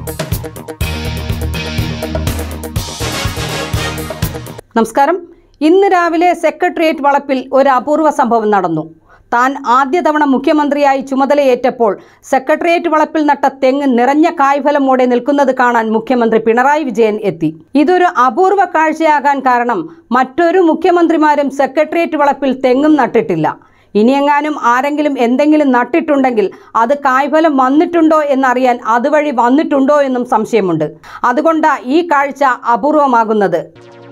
നമസ്കാരം ഇന്ന് രാവിലെ സെക്രട്ടേറിയറ്റ് വളപ്പിൽ ഒരു അപൂർവ സംഭവം നടന്നു താൻ ആദ്യ തവണ മുഖ്യമന്ത്രിയായി ചുമതലയേറ്റപ്പോൾ സെക്രട്ടേറിയറ്റ് വളപ്പിൽ നട്ട തെങ്ങ് നിറഞ്ഞ കായ്ഫലമോടെ നിൽക്കുന്നത് കാണാൻ മുഖ്യമന്ത്രി പിണറായി വിജയൻ എത്തി ഇതൊരു അപൂർവ കാഴ്ചയാകാൻ കാരണം മറ്റൊരു മുഖ്യമന്ത്രിമാരും സെക്രട്ടേറിയറ്റ് വളപ്പിൽ തെങ്ങും നട്ടിട്ടില്ല ഇനിയെങ്ങാനും ആരെങ്കിലും എന്തെങ്കിലും നട്ടിട്ടുണ്ടെങ്കിൽ അത് കായ്ഫലം വന്നിട്ടുണ്ടോ എന്നറിയാൻ അതുവഴി വന്നിട്ടുണ്ടോ എന്നും സംശയമുണ്ട് അതുകൊണ്ടാ ഈ കാഴ്ച അപൂർവമാകുന്നത്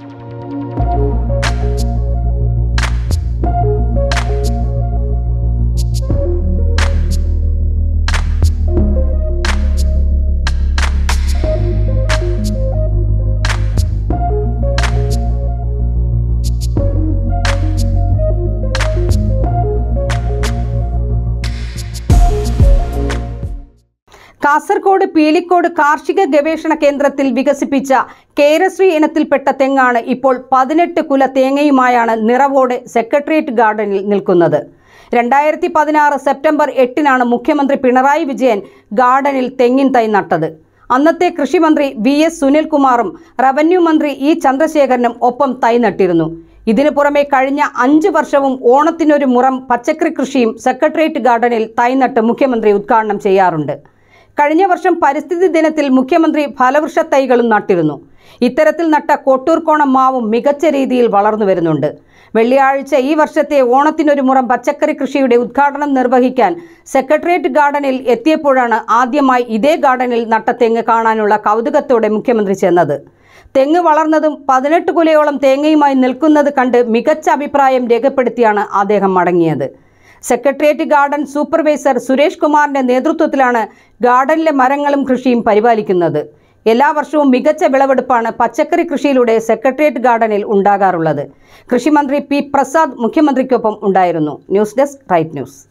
കാസർഗോഡ് പീലിക്കോട് കാർഷിക ഗവേഷണ കേന്ദ്രത്തിൽ വികസിപ്പിച്ച കേരശ്രീ ഇനത്തിൽപ്പെട്ട തെങ്ങാണ് ഇപ്പോൾ പതിനെട്ട് കുല തേങ്ങയുമായാണ് നിറവോടെ സെക്രട്ടേറിയറ്റ് ഗാർഡനിൽ നിൽക്കുന്നത് രണ്ടായിരത്തി പതിനാറ് സെപ്റ്റംബർ എട്ടിനാണ് മുഖ്യമന്ത്രി പിണറായി വിജയൻ ഗാർഡനിൽ തെങ്ങിൻ തൈ നട്ടത് അന്നത്തെ കൃഷിമന്ത്രി വി എസ് സുനിൽകുമാറും റവന്യൂ മന്ത്രി ഇ ചന്ദ്രശേഖരനും ഒപ്പം തൈ നട്ടിരുന്നു ഇതിനു പുറമെ കഴിഞ്ഞ അഞ്ച് വർഷവും ഓണത്തിനൊരു മുറം പച്ചക്കറി കൃഷിയും സെക്രട്ടേറിയറ്റ് ഗാർഡനിൽ തൈ നട്ട് മുഖ്യമന്ത്രി ഉദ്ഘാടനം ചെയ്യാറുണ്ട് കഴിഞ്ഞ വർഷം പരിസ്ഥിതി ദിനത്തിൽ മുഖ്യമന്ത്രി ഫലവൃക്ഷ തൈകളും നട്ടിരുന്നു ഇത്തരത്തിൽ നട്ട കൊട്ടൂർക്കോണം മാവും മികച്ച രീതിയിൽ വളർന്നു വരുന്നുണ്ട് വെള്ളിയാഴ്ച ഈ വർഷത്തെ ഓണത്തിനൊരു മുറം പച്ചക്കറി കൃഷിയുടെ ഉദ്ഘാടനം നിർവഹിക്കാൻ സെക്രട്ടേറിയറ്റ് ഗാർഡനിൽ എത്തിയപ്പോഴാണ് ആദ്യമായി ഇതേ ഗാർഡനിൽ നട്ട തെങ്ങ് കാണാനുള്ള കൗതുകത്തോടെ മുഖ്യമന്ത്രി ചെന്നത് തെങ്ങ് വളർന്നതും പതിനെട്ട് കുലയോളം തേങ്ങയുമായി നിൽക്കുന്നത് കണ്ട് മികച്ച അഭിപ്രായം രേഖപ്പെടുത്തിയാണ് അദ്ദേഹം മടങ്ങിയത് സെക്രട്ടേറിയറ്റ് ഗാർഡൻ സൂപ്പർവൈസർ സുരേഷ് കുമാറിന്റെ നേതൃത്വത്തിലാണ് ഗാർഡനിലെ മരങ്ങളും കൃഷിയും പരിപാലിക്കുന്നത് എല്ലാ വർഷവും മികച്ച വിളവെടുപ്പാണ് പച്ചക്കറി കൃഷിയിലൂടെ സെക്രട്ടേറിയറ്റ് ഗാർഡനിൽ ഉണ്ടാകാറുള്ളത് കൃഷിമന്ത്രി പി പ്രസാദ് മുഖ്യമന്ത്രിക്കൊപ്പം ഉണ്ടായിരുന്നു ന്യൂസ് ഡെസ്ക് റൈറ്റ് ന്യൂസ്